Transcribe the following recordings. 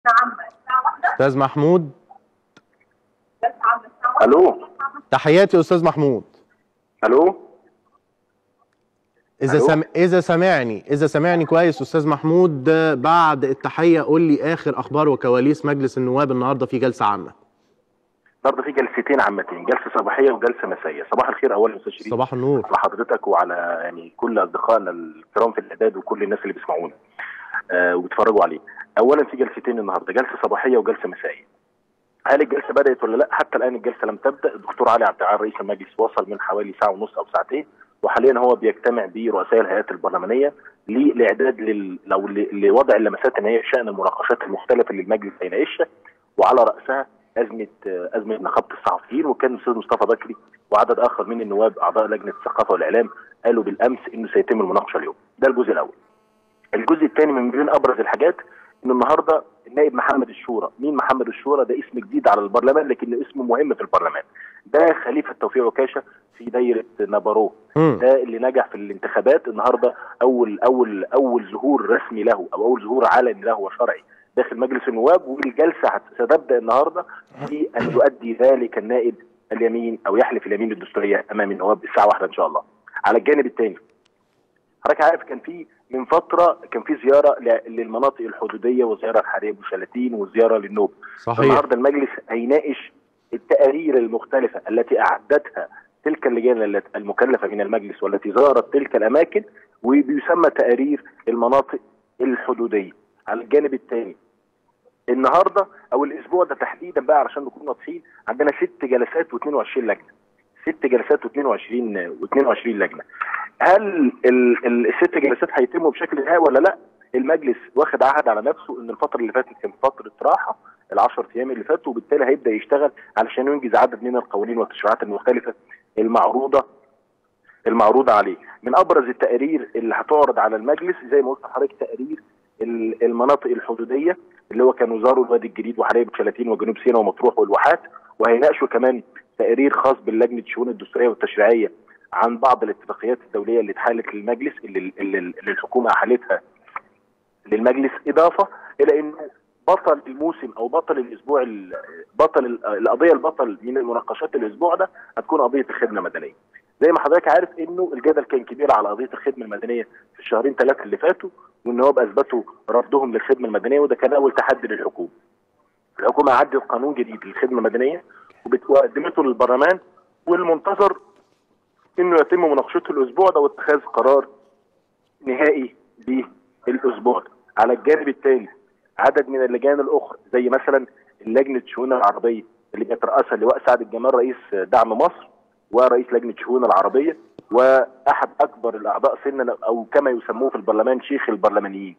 استاذ محمود الو تحياتي استاذ محمود الو اذا ألو؟ سم... اذا سمعني اذا سمعني كويس استاذ محمود آه، بعد التحيه قول لي اخر اخبار وكواليس مجلس النواب النهارده في جلسه عامه النهارده في جلستين عامتين جلسه صباحيه وجلسه مسائيه صباح الخير اولا يا استاذ شريف صباح النور على حضرتك وعلى يعني كل اصدقائنا الكرام في الاعداد وكل الناس اللي بيسمعونا آه وبيتفرجوا عليه اولا في جلستين النهارده جلسه صباحيه وجلسه مسائيه هل الجلسه بدات ولا لا حتى الان الجلسه لم تبدا الدكتور علي عبد العال رئيس المجلس وصل من حوالي ساعه ونص او ساعتين وحاليا هو بيجتمع برؤساء الهيئات البرلمانيه للاعداد لل... لو ل... لوضع اللمسات النهائيه في شان المناقشات المختلفه اللي المجلس هيناقشها وعلى راسها ازمه آه، ازمه نقابه الصحفيين وكان الاستاذ مصطفى بكري وعدد اخر من النواب اعضاء لجنه الثقافه والاعلام قالوا بالامس انه سيتم المناقشه اليوم ده الجزء الاول الجزء الثاني من بين ابرز الحاجات ان النهارده النائب محمد الشورى مين محمد الشورى ده اسم جديد على البرلمان لكن اسمه مهم في البرلمان ده خليفه توفيق عكاشه في دايره نابارو مم. ده اللي نجح في الانتخابات النهارده اول اول اول ظهور رسمي له او اول ظهور علني له وشرعي داخل مجلس النواب والجلسه هت- ستبدا النهارده في ان يؤدي ذلك النائب اليمين او يحلف اليمين الدستوريه امام النواب الساعه 1 ان شاء الله. على الجانب الثاني حضرتك عارف كان في من فتره كان في زياره ل- للمناطق الحدوديه وزياره لحريب وشلاتين وزياره للنوب. صحيح النهارده المجلس هيناقش التقارير المختلفه التي اعدتها تلك اللجان الت- المكلفه من المجلس والتي زارت تلك الاماكن وبيسمى تقارير المناطق الحدوديه. على الجانب الثاني النهارده او الاسبوع ده تحديدا بقى علشان نكون واضحين عندنا ست جلسات و22 لجنه. ست جلسات و22 و22 لجنه. هل ال- ال- الست جلسات هيتموا بشكل نهائي ولا لا؟ المجلس واخد عهد على نفسه ان الفتره اللي فاتت كانت فتره راحه ال10 ايام اللي فاتوا وبالتالي هيبدا يشتغل علشان ينجز عدد من القوانين والتشريعات المختلفه المعروضه المعروضه عليه من ابرز التقارير اللي هتعرض على المجلس زي ما قلت لحضرتك تقارير ال- المناطق الحدوديه اللي هو كانوا زاروا الوادي الجديد وحلايب وشلاتين وجنوب سيناء ومطروح والواحات وهيناقشوا كمان تقرير خاص باللجنه الشؤون الدستوريه والتشريعيه عن بعض الاتفاقيات الدوليه اللي اتحالت للمجلس اللي, اللي, اللي الحكومه احالتها للمجلس اضافه الى انه بطل الموسم او بطل الاسبوع ال- بطل ال- القضيه البطل من المناقشات الاسبوع ده هتكون قضيه الخدمه المدنيه. زي ما حضرتك عارف انه الجدل كان كبير على قضيه الخدمه المدنيه في الشهرين ثلاثه اللي فاتوا والنواب اثبتوا رفضهم للخدمه المدنيه وده كان اول تحدي للحكومه. الحكومه عدت قانون جديد للخدمه المدنيه وبت- وقدمته للبرلمان والمنتظر انه يتم مناقشته الاسبوع ده واتخاذ قرار نهائي بالاسبوع ده. على الجانب الثاني عدد من اللجان الاخرى زي مثلا لجنه الشؤون العربيه اللي بيترأسها اللواء سعد الجمال رئيس دعم مصر ورئيس لجنه الشؤون العربيه واحد اكبر الاعضاء سنا او كما يسموه في البرلمان شيخ البرلمانيين.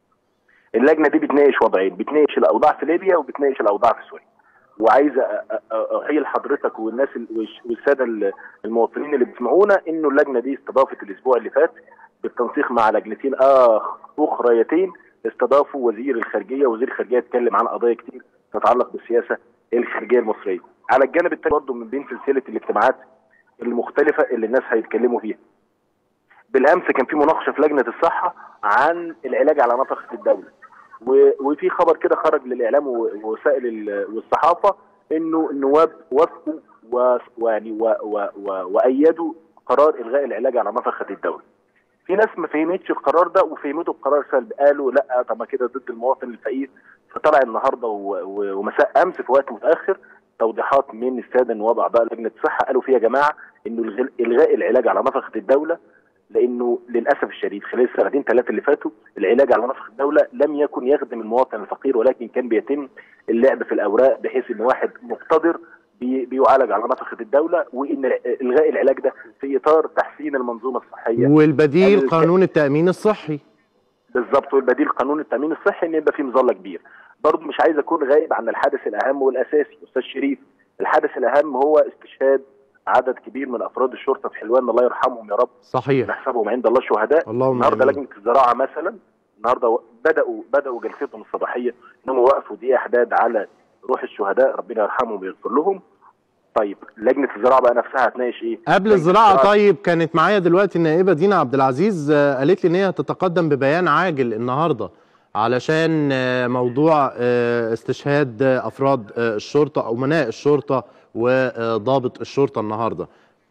اللجنه دي بتناقش وضعين بتناقش الاوضاع في ليبيا وبتناقش الاوضاع في سوريا. وعايز أ- أ- أ- احيي لحضرتك والناس ال- والش- والساده ال- المواطنين اللي بيسمعونا انه اللجنه دي استضافت الاسبوع اللي فات بالتنسيق مع لجنتين آخ اخريتين استضافوا وزير الخارجيه وزير الخارجيه اتكلم عن قضايا كتير تتعلق بالسياسه الخارجيه المصريه. على الجانب الثاني برضه من بين سلسله الاجتماعات المختلفه اللي الناس هيتكلموا فيها. بالامس كان في مناقشه في لجنه الصحه عن العلاج على نفقه الدوله. و- وفي خبر كده خرج للاعلام و- ووسائل ال- والصحافه انه النواب وافقوا و- ويعني و- و- و- وايدوا قرار الغاء العلاج على نفقه الدوله. في ناس ما فهمتش القرار ده وفهمته بقرار سلبي قالوا لا طب ما كده ضد المواطن الفقير فطلع النهارده و- و- ومساء امس في وقت متاخر توضيحات من الساده النواب اعضاء لجنه الصحه قالوا فيها يا جماعه انه الغ- الغاء العلاج على نفقه الدوله لانه للاسف الشديد خلال السنتين ثلاثه اللي فاتوا العلاج على نفقه الدوله لم يكن يخدم المواطن الفقير ولكن كان بيتم اللعب في الاوراق بحيث ان واحد مقتدر بي- بيعالج على نفقه الدوله وان الغاء العلاج ده في اطار تحسين المنظومه الصحيه والبديل الك- قانون التأمين الصحي بالظبط والبديل قانون التامين الصحي ان يبقى فيه مظله كبير برضه مش عايز اكون غايب عن الحدث الاهم والاساسي استاذ شريف الحدث الاهم هو استشهاد عدد كبير من افراد الشرطه في حلوان الله يرحمهم يا رب صحيح نحسبهم عند الله شهداء اللهم النهارده آمين. لجنه الزراعه مثلا النهارده و- بداوا بداوا جلستهم الصباحيه انهم وقفوا دقيقه حداد على روح الشهداء ربنا يرحمهم ويغفر لهم طيب لجنه الزراعه بقى نفسها هتناقش ايه؟ قبل لجنة الزراعة طيب كانت معايا دلوقتي النائبة دينا عبد العزيز آه، قالت لي ان هي هتتقدم ببيان عاجل النهارده علشان آه، موضوع آه، استشهاد آه، افراد آه، الشرطه امناء الشرطه وضابط الشرطه النهارده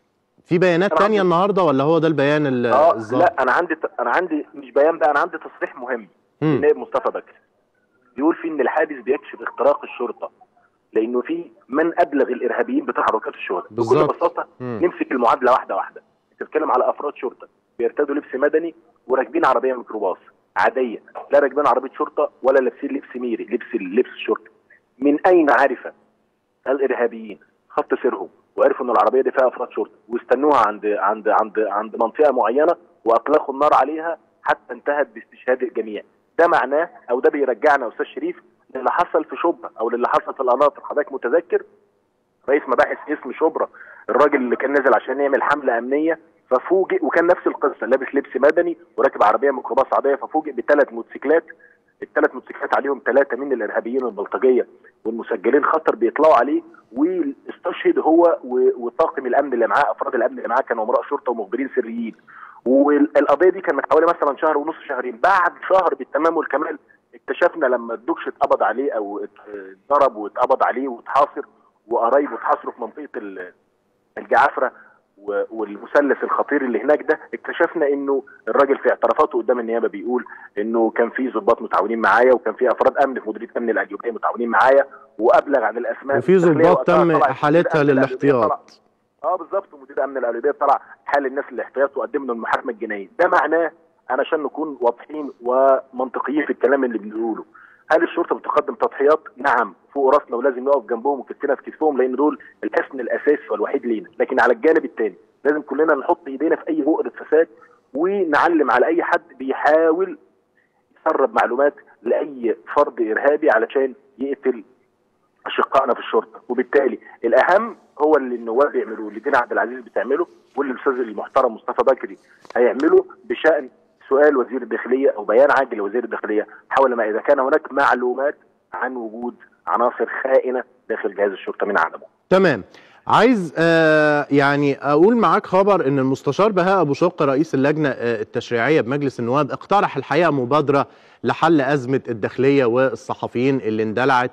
في بيانات أنا تانية عندي- النهارده ولا هو ده البيان ال- اه الظاهر لا انا عندي انا عندي مش بيان بقى انا عندي تصريح مهم مم. النائب مصطفى بكري بيقول فيه ان الحادث بيكشف اختراق الشرطه لانه في من ابلغ الارهابيين بتحركات الشرطه بكل بالظبط. بساطه مم. نمسك المعادله واحده واحده انت بتتكلم على افراد شرطه بيرتدوا لبس مدني وراكبين عربيه ميكروباص عاديه لا راكبين عربيه شرطه ولا لابسين لبس ميري لبس لبس الشرطه من اين عرف الارهابيين خط سيرهم وعرفوا ان العربيه دي فيها افراد شرطه واستنوها عند عند عند عند منطقه معينه واطلقوا النار عليها حتى انتهت باستشهاد الجميع ده معناه او ده بيرجعنا يا استاذ شريف للي حصل في شبرا او للي حصل في القناطر حضرتك متذكر رئيس مباحث اسم شبرا الراجل اللي كان نازل عشان يعمل حمله امنيه ففوجئ وكان نفس القصه لابس لبس مدني وراكب عربيه ميكروباص عاديه ففوجئ بثلاث موتوسيكلات الثلاث موتوسيكلات عليهم ثلاثه من الارهابيين البلطجيه والمسجلين خطر بيطلعوا عليه واستشهد هو و- وطاقم الامن اللي معاه افراد الامن اللي معاه كانوا امراء شرطه ومخبرين سريين والقضيه دي كان من حوالي مثلا شهر ونص شهرين بعد شهر بالتمام والكمال اكتشفنا لما الدكش اتقبض عليه او ات- اتضرب واتقبض عليه واتحاصر وقرايبه اتحاصروا في منطقه ال- الجعافره و- والمثلث الخطير اللي هناك ده اكتشفنا انه الراجل في اعترافاته قدام النيابه بيقول انه كان في ضباط متعاونين معايا وكان في افراد امن في مديريه امن القليوبيه متعاونين معايا وابلغ عن الاسماء وفي الداخلية ضباط وقتها تم طلع احالتها مدير أمن القليوبية طلع- للاحتياط اه بالظبط مدير امن القليوبيه طلع حال الناس الاحتياط وقدم له المحاكمه الجنائيه ده معناه انا عشان نكون واضحين ومنطقيين في الكلام اللي بنقوله هل الشرطه بتقدم تضحيات؟ نعم فوق راسنا ولازم نقف جنبهم وكتفنا في كتفهم لان دول الحصن الاساسي والوحيد لينا، لكن على الجانب الثاني لازم كلنا نحط ايدينا في اي بؤره فساد ونعلم على اي حد بيحاول يسرب معلومات لاي فرد ارهابي علشان يقتل اشقائنا في الشرطه وبالتالي الاهم هو اللي النواب بيعملوه اللي دينا عبد العزيز بتعمله واللي الاستاذ المحترم مصطفى بكري هيعمله بشان سؤال وزير الداخليه او بيان عاجل لوزير الداخليه حول ما اذا كان هناك معلومات عن وجود عناصر خائنه داخل جهاز الشرطه من عدمه. تمام عايز آه يعني اقول معاك خبر ان المستشار بهاء ابو شق رئيس اللجنه آه التشريعيه بمجلس النواب اقترح الحقيقه مبادره لحل ازمه الداخليه والصحفيين اللي اندلعت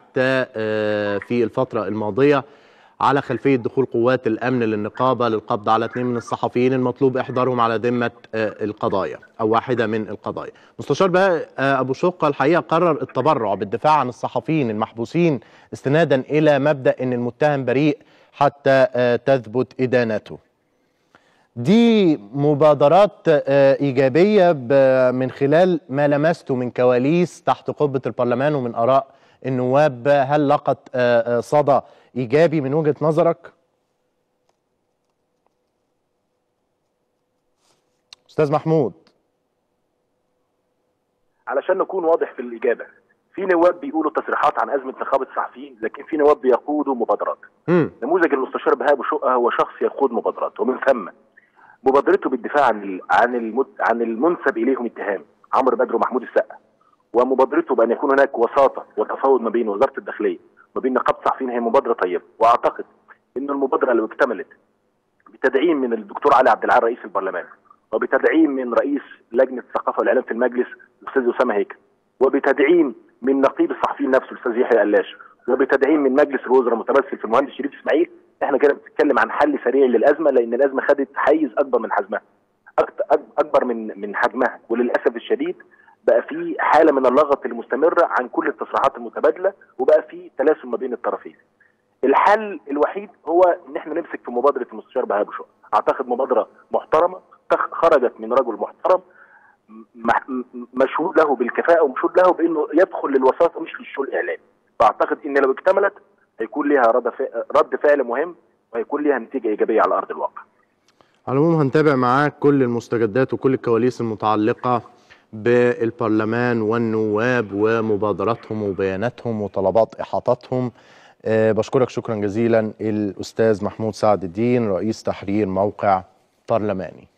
آه في الفتره الماضيه على خلفيه دخول قوات الامن للنقابه للقبض على اثنين من الصحفيين المطلوب احضارهم على ذمه آه القضايا او واحده من القضايا. مستشار بهاء آه ابو شقه الحقيقه قرر التبرع بالدفاع عن الصحفيين المحبوسين استنادا الى مبدا ان المتهم بريء حتى آه تثبت ادانته. دي مبادرات آه ايجابيه من خلال ما لمسته من كواليس تحت قبه البرلمان ومن اراء النواب هل لقت آه صدى ايجابي من وجهه نظرك؟ استاذ محمود علشان نكون واضح في الاجابه في نواب بيقولوا تصريحات عن ازمه نقابه الصحفيين لكن في نواب بيقودوا مبادرات مم. نموذج المستشار بهاء ابو شقه هو شخص يقود مبادرات ومن ثم مبادرته بالدفاع عن ال- عن المت عن المنسب اليهم اتهام عمرو بدر ومحمود السقا ومبادرته بان يكون هناك وساطه وتفاوض ما بين وزاره الداخليه وما بين نقابه الصحفيين هي مبادره طيبه واعتقد ان المبادره لو اكتملت بتدعيم من الدكتور علي عبد العال رئيس البرلمان وبتدعيم من رئيس لجنه الثقافه والاعلام في المجلس الاستاذ اسامه هيكل وبتدعيم من نقيب الصحفيين نفسه الاستاذ يحيى قلاش وبتدعيم من مجلس الوزراء متمثل في المهندس شريف اسماعيل احنا كده بنتكلم عن حل سريع للازمه لان الازمه خدت حيز اكبر من حجمها أكت- أك- اكبر من من حجمها وللاسف الشديد بقى في حاله من اللغط المستمره عن كل التصريحات المتبادله وبقى في تلاسم ما بين الطرفين. الحل الوحيد هو ان احنا نمسك في مبادره المستشار بهاء ابو شقه، اعتقد مبادره محترمه تخ- خرجت من رجل محترم م- م- مشهود له بالكفاءه ومشهود له بانه يدخل للوساطه مش للشو الاعلامي. فاعتقد ان لو اكتملت هيكون ليها رد فعل رد فعل مهم وهيكون ليها نتيجه ايجابيه على ارض الواقع. على العموم هنتابع معاك كل المستجدات وكل الكواليس المتعلقة بالبرلمان والنواب ومبادراتهم وبياناتهم وطلبات إحاطتهم أه بشكرك شكرا جزيلا الأستاذ محمود سعد الدين رئيس تحرير موقع برلماني